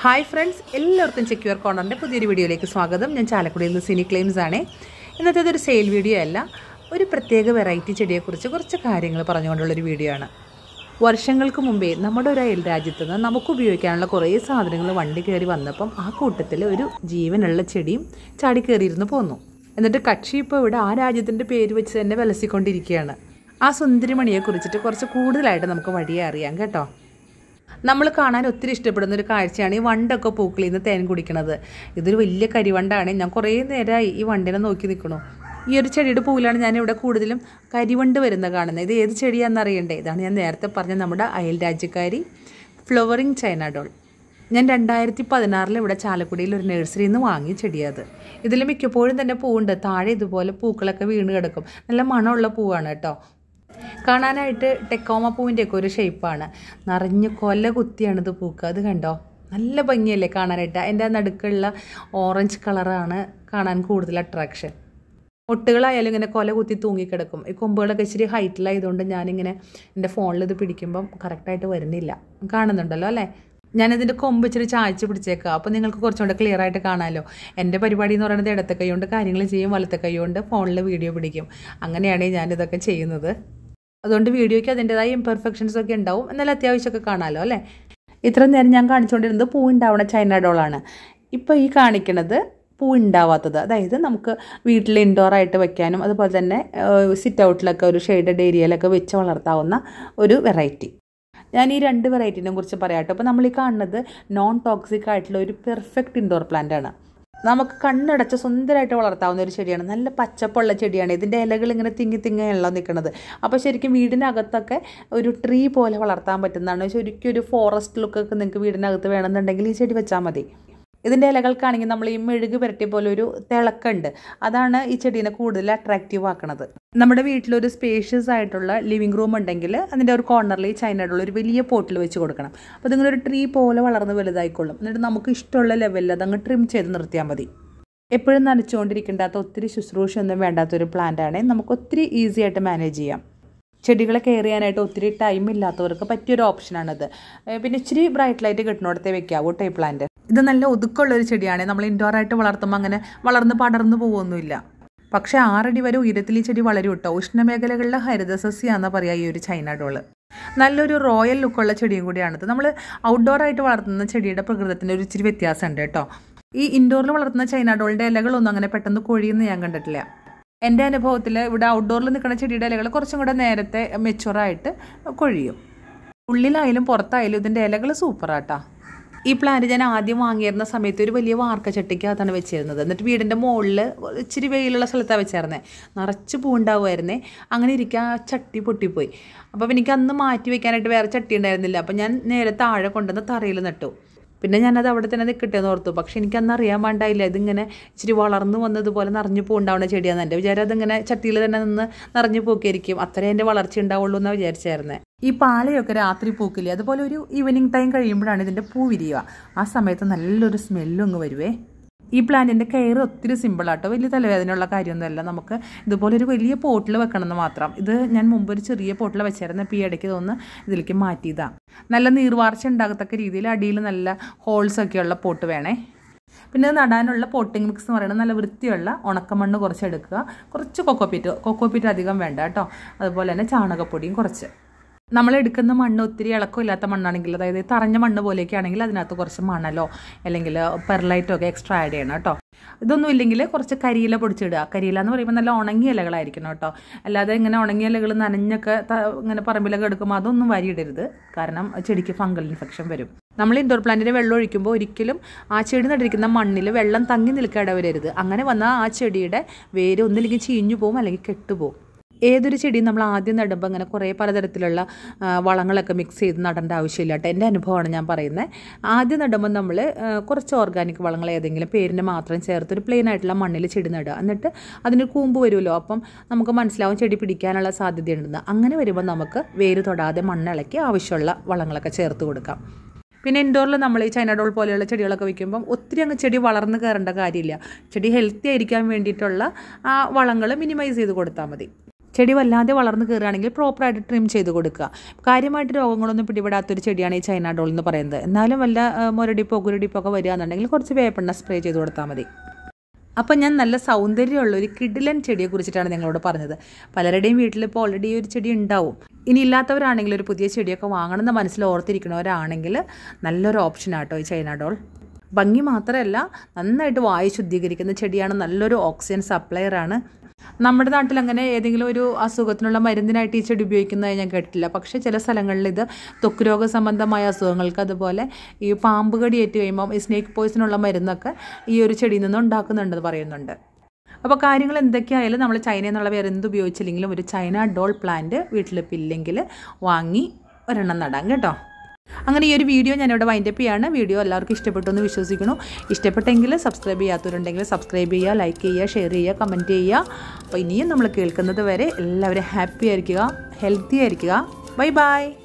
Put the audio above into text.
hi friends എല്ലാവർക്കും secure കോർണറിൻ്റെ പുതിയൊരു വീഡിയോയിലേക്ക് സ്വാഗതം ഞാൻ ചാലക്കുടിയിൽ നിന്ന് സിനി ക്ലെയിംസ് ആണ് ഇന്നത്തേത് ഒരു സെയിൽ വീഡിയോ അല്ല ഒരു പ്രത്യേക വെറൈറ്റി ചെടിയെക്കുറിച്ച് കുറച്ച് കാര്യങ്ങൾ പറഞ്ഞുകൊണ്ടുള്ളൊരു വീഡിയോ ആണ് വർഷങ്ങൾക്ക് മുമ്പേ നമ്മുടെ ഒരു അയൽ രാജ്യത്ത് നിന്ന് നമുക്ക് ഉപയോഗിക്കാനുള്ള കുറേ സാധനങ്ങൾ വണ്ടി കയറി വന്നപ്പം ആ കൂട്ടത്തിൽ ഒരു ജീവനുള്ള ചെടിയും ചാടി കയറിയിരുന്ന് പോന്നു എന്നിട്ട് കക്ഷി ഇപ്പോൾ ഇവിടെ ആ രാജ്യത്തിൻ്റെ പേര് വെച്ച് തന്നെ വിലസിക്കൊണ്ടിരിക്കുകയാണ് ആ സുന്ദരിമണിയെ കുറിച്ചിട്ട് കുറച്ച് കൂടുതലായിട്ട് നമുക്ക് വഴിയെ അറിയാം കേട്ടോ നമ്മൾ കാണാൻ ഒത്തിരി ഇഷ്ടപ്പെടുന്ന ഒരു കാഴ്ചയാണ് ഈ വണ്ടൊക്കെ പൂക്കളിൽ നിന്ന് തേൻ കുടിക്കണത് ഇതൊരു വലിയ കരിവണ്ടാണ് ഞാൻ കുറേ നേരമായി ഈ വണ്ടിനെ നോക്കി നിൽക്കണു ഈ ഒരു ചെടിയുടെ പൂവിലാണ് ഞാൻ ഇവിടെ കൂടുതലും കരിവണ്ട് വരുന്ന കാണുന്നത് ഇത് ഏത് ചെടിയാണെന്ന് അറിയണ്ടേ ഇതാണ് ഞാൻ നേരത്തെ പറഞ്ഞ നമ്മുടെ അയൽ രാജ്യക്കാരി ഫ്ലവറിങ് ചൈന ഡോൾ ഞാൻ രണ്ടായിരത്തി പതിനാറിൽ ഇവിടെ ചാലക്കുടിയിൽ ഒരു നഴ്സറിയിൽ നിന്ന് വാങ്ങിയ ചെടിയത് ഇതിൽ മിക്കപ്പോഴും തന്നെ പൂവുണ്ട് താഴെ ഇതുപോലെ പൂക്കളൊക്കെ വീണ് കിടക്കും നല്ല മണമുള്ള പൂവാണ് കേട്ടോ കാണാനായിട്ട് ടെക്കോമ പൂവിൻ്റെയൊക്കെ ഒരു ഷേപ്പാണ് നിറഞ്ഞ് കൊല കുത്തിയാണിത് പൂക്കുക അത് കണ്ടോ നല്ല ഭംഗിയല്ലേ കാണാനായിട്ട് അതിൻ്റെ നടുക്കുള്ള ഓറഞ്ച് കളറാണ് കാണാൻ കൂടുതൽ അട്രാക്ഷൻ ഒട്ടുകളായാലും ഇങ്ങനെ കൊല കുത്തി തൂങ്ങിക്കിടക്കും ഈ കൊമ്പുകളൊക്കെ ഇച്ചിരി ഹൈറ്റിലായതുകൊണ്ട് ഞാനിങ്ങനെ എൻ്റെ ഫോണിൽ ഇത് പിടിക്കുമ്പം കറക്റ്റായിട്ട് വരുന്നില്ല കാണുന്നുണ്ടല്ലോ അല്ലേ ഞാനിതിൻ്റെ കൊമ്പ് ഇച്ചിരി ചായച്ച് പിടിച്ചേക്കാം അപ്പോൾ നിങ്ങൾക്ക് കുറച്ചുകൂടെ ക്ലിയർ ആയിട്ട് കാണാമല്ലോ എൻ്റെ പരിപാടി എന്ന് പറയുന്നത് ഇടത്തെ കൈ കൊണ്ട് കാര്യങ്ങൾ ചെയ്യും വലത്തെ കൈ കൊണ്ട് ഫോണിൽ വീഡിയോ പിടിക്കും അങ്ങനെയാണ് ഞാനിതൊക്കെ ചെയ്യുന്നത് അതുകൊണ്ട് വീഡിയോയ്ക്ക് അതിൻ്റെതായ ഇംപെർഫെക്ഷൻസ് ഒക്കെ ഉണ്ടാവും എന്നാലും അത്യാവശ്യമൊക്കെ കാണാമല്ലോ അല്ലേ ഇത്ര നേരം ഞാൻ കാണിച്ചുകൊണ്ടിരുന്നത് പൂ ഉണ്ടാവണ ചൈന ഡോളാണ് ഇപ്പോൾ ഈ കാണിക്കുന്നത് പൂ ഉണ്ടാവാത്തത് അതായത് നമുക്ക് വീട്ടിൽ ഇൻഡോർ ആയിട്ട് വെക്കാനും അതുപോലെ തന്നെ സിറ്റ് ഔട്ടിലൊക്കെ ഒരു ഷെയ്ഡഡ് ഏരിയയിലൊക്കെ വെച്ച് വളർത്താവുന്ന ഒരു വെറൈറ്റി ഞാൻ ഈ രണ്ട് വെറൈറ്റിനെ കുറിച്ച് പറയാം കേട്ടോ അപ്പോൾ നമ്മൾ ഈ കാണുന്നത് നോൺ ടോക്സിക് ആയിട്ടുള്ള ഒരു പെർഫെക്റ്റ് ഇൻഡോർ പ്ലാന്റ് ആണ് നമുക്ക് കണ്ണടച്ച് സുന്ദരമായിട്ട് വളർത്താവുന്ന ഒരു ചെടിയാണ് നല്ല പച്ചപ്പുള്ള ചെടിയാണ് ഇതിൻ്റെ ഇലകൾ ഇങ്ങനെ തിങ്ങി തിങ്ങിയുള്ള നിൽക്കുന്നത് അപ്പോൾ ശരിക്കും വീടിനകത്തൊക്കെ ഒരു ട്രീ പോലെ വളർത്താൻ പറ്റുന്നതാണ് ശരിക്കും ഒരു ഫോറസ്റ്റ് ലുക്കൊക്കെ നിങ്ങൾക്ക് വീടിനകത്ത് വേണമെന്നുണ്ടെങ്കിൽ ഈ ചെടി വെച്ചാൽ മതി ഇതിൻ്റെ ഇലകൾക്കാണെങ്കിൽ നമ്മൾ ഈ മെഴുക് പുരട്ടിയ പോലെ ഒരു തിളക്കുണ്ട് അതാണ് ഈ ചെടീനെ കൂടുതൽ അട്രാക്റ്റീവ് ആക്കണത് നമ്മുടെ വീട്ടിലൊരു സ്പേഷ്യസ് ആയിട്ടുള്ള ലിവിങ് റൂം ഉണ്ടെങ്കിൽ അതിൻ്റെ ഒരു കോർണറിൽ ഈ ചൈനയുടെ ഒരു വലിയ പോട്ടിൽ വെച്ച് കൊടുക്കണം അപ്പോൾ അതിങ്ങനെ ഒരു ട്രീ പോലെ വളർന്ന് വലുതായിക്കൊള്ളും എന്നിട്ട് നമുക്ക് ഇഷ്ടമുള്ള ലെവലിൽ അതങ്ങ് ട്രിം ചെയ്ത് നിർത്തിയാൽ മതി എപ്പോഴും നനച്ചുകൊണ്ടിരിക്കേണ്ടാത്ത ഒത്തിരി ശുശ്രൂഷയൊന്നും വേണ്ടാത്തൊരു പ്ലാന്റാണ് നമുക്ക് ഒത്തിരി ഈസി ആയിട്ട് മാനേജ് ചെയ്യാം ചെടികളെ കെയർ ചെയ്യാനായിട്ട് ഒത്തിരി ടൈം ഇല്ലാത്തവർക്ക് പറ്റിയൊരു ഓപ്ഷനാണിത് പിന്നെ ഇച്ചിരി ബ്രൈറ്റ് ലൈറ്റ് കിട്ടുന്നിടത്തേ വെക്കാവൂ ടൈ പ്ലാന്റ് ഇത് നല്ല ഒതുക്കമുള്ള ഒരു ചെടിയാണ് നമ്മൾ ഇൻഡോർ ആയിട്ട് വളർത്തുമ്പോൾ അങ്ങനെ വളർന്ന് പടർന്നു പോകുമൊന്നുമില്ല പക്ഷേ ആറടി വരെ ഉയരത്തിൽ ഈ ചെടി വളരും കേട്ടോ ഉഷ്ണമേഖലകളിലെ ഹരിതസസ്യാന്ന് പറയാ ഈ ഒരു ചൈന ഡോള് നല്ലൊരു റോയൽ ലുക്കുള്ള ചെടിയും കൂടിയാണിത് നമ്മൾ ഔട്ട്ഡോർ ആയിട്ട് വളർത്തുന്ന ചെടിയുടെ പ്രകൃതത്തിന് ഒരു ഇച്ചിരി വ്യത്യാസമുണ്ട് കേട്ടോ ഈ ഇൻഡോറിൽ വളർത്തുന്ന ചൈന ഡോളിൻ്റെ ഇലകളൊന്നും അങ്ങനെ പെട്ടെന്ന് കൊഴിയുന്ന ഞാൻ കണ്ടിട്ടില്ല എൻ്റെ അനുഭവത്തിൽ ഇവിടെ ഔട്ട്ഡോറിൽ നിൽക്കുന്ന ചെടിയുടെ ഇലകൾ കുറച്ചും കൂടെ നേരത്തെ മെച്ചുവറായിട്ട് കൊഴിയും ഉള്ളിലായാലും പുറത്തായാലും ഇതിൻ്റെ ഇലകൾ സൂപ്പറാട്ടാ ഈ പ്ലാന്റ് ഞാൻ ആദ്യം വാങ്ങിയിരുന്ന സമയത്ത് ഒരു വലിയ വാർക്ക ചട്ടിക്കകത്താണ് വെച്ചിരുന്നത് എന്നിട്ട് വീടിൻ്റെ മുകളിൽ ഇച്ചിരി വെയിലുള്ള സ്ഥലത്താണ് വെച്ചായിരുന്നത് നിറച്ച് പൂണ്ടാവുമായിരുന്നേ അങ്ങനെ ഇരിക്കുക ആ ചട്ടി പൊട്ടിപ്പോയി അപ്പോൾ എനിക്ക് അന്ന് മാറ്റി വെക്കാനായിട്ട് വേറെ ചട്ടി ഉണ്ടായിരുന്നില്ല അപ്പോൾ ഞാൻ നേരെ താഴെ കൊണ്ടുവന്ന് തറയിൽ നട്ടു പിന്നെ ഞാനത് അവിടെ തന്നെ നിൽക്കട്ടെ എന്ന് ഓർത്തു പക്ഷെ എനിക്കന്ന് അറിയാൻ പാണ്ടായില്ല ഇതിങ്ങനെ ഇച്ചിരി വളർന്നു വന്നതുപോലെ നിറഞ്ഞു പൂണ്ടാവുന്ന ചെടിയാണ് എൻ്റെ വിചാരം അതിങ്ങനെ ചട്ടിയിൽ തന്നെ നിന്ന് നിറഞ്ഞു പൂക്കിയിരിക്കും അത്രേ എൻ്റെ വളർച്ച ഉണ്ടാവുള്ളൂ എന്നാണ് വിചാരിച്ചായിരുന്നത് ഈ പാലയൊക്കെ രാത്രി പൂക്കില്ലേ അതുപോലെ ഒരു ഈവനിങ് ടൈം കഴിയുമ്പോഴാണ് ഇതിൻ്റെ പൂ വിരിയുക ആ സമയത്ത് നല്ലൊരു സ്മെല്ലും അങ്ങ് വരുവേ ഈ പ്ലാന്റിൻ്റെ കെയർ ഒത്തിരി സിമ്പിളാട്ടോ വലിയ തലവേദനയുള്ള കാര്യമൊന്നുമല്ല നമുക്ക് ഇതുപോലെ ഒരു വലിയ പോട്ടിൽ വെക്കണമെന്ന് മാത്രം ഇത് ഞാൻ മുമ്പ് ഒരു ചെറിയ പോട്ടിൽ വെച്ചായിരുന്നു ഇപ്പോൾ ഈ ഇടയ്ക്ക് തോന്നുന്നു ഇതിലേക്ക് മാറ്റിയതാണ് നല്ല നീർവാർച്ച ഉണ്ടാകത്തക്ക രീതിയിൽ അടിയിൽ നല്ല ഹോൾസ് ഒക്കെയുള്ള പോട്ട് വേണേ പിന്നെ നടാനുള്ള പോട്ടിംഗ് മിക്സ് എന്ന് പറയുന്നത് നല്ല വൃത്തിയുള്ള ഉണക്കമണ്ണ് കുറച്ച് എടുക്കുക കുറച്ച് കൊക്കോപ്പീറ്റ് കൊക്കോപ്പീറ്റ് അധികം വേണ്ട കേട്ടോ അതുപോലെ തന്നെ ചാണകപ്പൊടിയും കുറച്ച് നമ്മൾ എടുക്കുന്ന മണ്ണ് ഒത്തിരി ഇളക്കമില്ലാത്ത മണ്ണാണെങ്കിൽ അതായത് തറഞ്ഞ മണ്ണ് പോലെയൊക്കെ ആണെങ്കിൽ അതിനകത്ത് കുറച്ച് മണലോ അല്ലെങ്കിൽ പെർലൈറ്റോ ഒക്കെ എക്സ്ട്രാ ആഡ് ചെയ്യണം കേട്ടോ ഇതൊന്നും ഇല്ലെങ്കിൽ കുറച്ച് കരിയില പൊടിച്ചിടുക കരിയില എന്ന് പറയുമ്പോൾ നല്ല ഉണങ്ങിയ ഇലകളായിരിക്കണം കേട്ടോ അല്ലാതെ ഇങ്ങനെ ഉണങ്ങിയ ഇലകൾ നനഞ്ഞൊക്കെ ഇങ്ങനെ പറമ്പിലൊക്കെ എടുക്കുമ്പോൾ അതൊന്നും വരിയിടരുത് കാരണം ചെടിക്ക് ഫംഗൽ ഇൻഫെക്ഷൻ വരും നമ്മൾ ഇൻഡോർ പ്ലാന്റിന് വെള്ളം ഒഴിക്കുമ്പോൾ ഒരിക്കലും ആ ചെടി നട്ടിരിക്കുന്ന മണ്ണിൽ വെള്ളം തങ്ങി നിൽക്കാതെ വരരുത് അങ്ങനെ വന്നാൽ ആ ചെടിയുടെ വേര് ഒന്നില്ലെങ്കിൽ ചീഞ്ഞു പോകും അല്ലെങ്കിൽ കെട്ടുപോകും ഏതൊരു ചെടിയും നമ്മൾ ആദ്യം നടുമ്പോൾ അങ്ങനെ കുറേ പലതരത്തിലുള്ള വളങ്ങളൊക്കെ മിക്സ് ചെയ്ത് നടേണ്ട ആവശ്യമില്ല കേട്ടോ എൻ്റെ അനുഭവമാണ് ഞാൻ പറയുന്നത് ആദ്യം നടുമ്പോൾ നമ്മൾ കുറച്ച് ഓർഗാനിക് വളങ്ങൾ ഏതെങ്കിലും പേരിന് മാത്രം ചേർത്ത് ഒരു പ്ലെയിൻ ആയിട്ടുള്ള മണ്ണിൽ ചെടി നടുക എന്നിട്ട് അതിന് കൂമ്പ് വരുമല്ലോ അപ്പം നമുക്ക് മനസ്സിലാവും ചെടി പിടിക്കാനുള്ള സാധ്യതയുണ്ടെന്ന് അങ്ങനെ വരുമ്പോൾ നമുക്ക് വേര് തൊടാതെ മണ്ണിളക്കി ആവശ്യമുള്ള വളങ്ങളൊക്കെ ചേർത്ത് കൊടുക്കാം പിന്നെ ഇൻഡോറിൽ നമ്മൾ ഈ ചൈന ഡോൾ പോലെയുള്ള ചെടികളൊക്കെ വയ്ക്കുമ്പം ഒത്തിരി അങ്ങ് ചെടി വളർന്ന് കയറേണ്ട കാര്യമില്ല ചെടി ഹെൽത്തി ആയിരിക്കാൻ വേണ്ടിയിട്ടുള്ള ആ വളങ്ങൾ മിനിമൈസ് ചെയ്ത് കൊടുത്താൽ മതി ചെടി വല്ലാതെ വളർന്ന് കയറുകയാണെങ്കിൽ പ്രോപ്പറായിട്ട് ട്രിം ചെയ്ത് കൊടുക്കുക കാര്യമായിട്ട് രോഗങ്ങളൊന്നും പിടിപെടാത്തൊരു ചെടിയാണ് ഈ ചൈന ഡോൾ എന്ന് പറയുന്നത് എന്നാലും വല്ല ആ, മുരടിപ്പോ കുരുടിപ്പോ ഒക്കെ വരികയാണെന്നുണ്ടെങ്കിൽ കുറച്ച് വേപ്പെണ്ണ സ്പ്രേ ചെയ്ത് കൊടുത്താൽ മതി അപ്പം ഞാൻ നല്ല സൗന്ദര്യമുള്ള ഒരു കിഡിലൻ ചെടിയെ കുറിച്ചിട്ടാണ് നിങ്ങളോട് പറഞ്ഞത് പലരുടെയും വീട്ടിൽ ഇപ്പോൾ ഓൾറെഡി ഒരു ചെടി ഉണ്ടാവും ഇനി ഇല്ലാത്തവരാണെങ്കിൽ ഒരു പുതിയ ചെടിയൊക്കെ വാങ്ങണമെന്ന് മനസ്സിൽ ഓർത്തിരിക്കണവരാണെങ്കിൽ നല്ലൊരു ഓപ്ഷനാട്ടോ ഈ ചൈന ഡോൾ ഭംഗി മാത്രമല്ല നന്നായിട്ട് വായു ശുദ്ധീകരിക്കുന്ന ചെടിയാണ് നല്ലൊരു ഓക്സിജൻ സപ്ലയറാണ് നമ്മുടെ നാട്ടിൽ അങ്ങനെ ഏതെങ്കിലും ഒരു അസുഖത്തിനുള്ള മരുന്നിനായിട്ട് ഈ ചെടി ഉപയോഗിക്കുന്നതായി ഞാൻ കേട്ടിട്ടില്ല പക്ഷേ ചില സ്ഥലങ്ങളിൽ ഇത് ത്വക്ക് രോഗ സംബന്ധമായ അസുഖങ്ങൾക്ക് അതുപോലെ ഈ പാമ്പ് കടി ഏറ്റ് കഴിയുമ്പം ഈ സ്നേക്ക് പോയ്സനുള്ള മരുന്നൊക്കെ ഈ ഒരു ചെടിയിൽ നിന്ന് ഉണ്ടാക്കുന്നുണ്ടെന്ന് പറയുന്നുണ്ട് അപ്പോൾ കാര്യങ്ങൾ എന്തൊക്കെയായാലും നമ്മൾ ചൈന എന്നുള്ള വേറെ എന്ത് ഉപയോഗിച്ചില്ലെങ്കിലും ഒരു ചൈന ഡോൾ പ്ലാന്റ് വീട്ടിലിപ്പോൾ ഇല്ലെങ്കിൽ വാങ്ങി ഒരെണ്ണം നടാം കേട്ടോ അങ്ങനെ ഈ ഒരു വീഡിയോ ഞാനിവിടെ വൈൻഡപ്പ് ചെയ്യാണ് വീഡിയോ എല്ലാവർക്കും ഇഷ്ടപ്പെട്ടു എന്ന് വിശ്വസിക്കുന്നു ഇഷ്ടപ്പെട്ടെങ്കിൽ സബ്സ്ക്രൈബ് ചെയ്യാത്തവരുണ്ടെങ്കിൽ സബ്സ്ക്രൈബ് ചെയ്യുക ലൈക്ക് ചെയ്യുക ഷെയർ ചെയ്യുക കമൻറ്റ് ചെയ്യുക അപ്പോൾ ഇനിയും നമ്മൾ കേൾക്കുന്നത് വരെ എല്ലാവരും ഹാപ്പി ആയിരിക്കുക ഹെൽത്തി ആയിരിക്കുക ബൈ ബൈ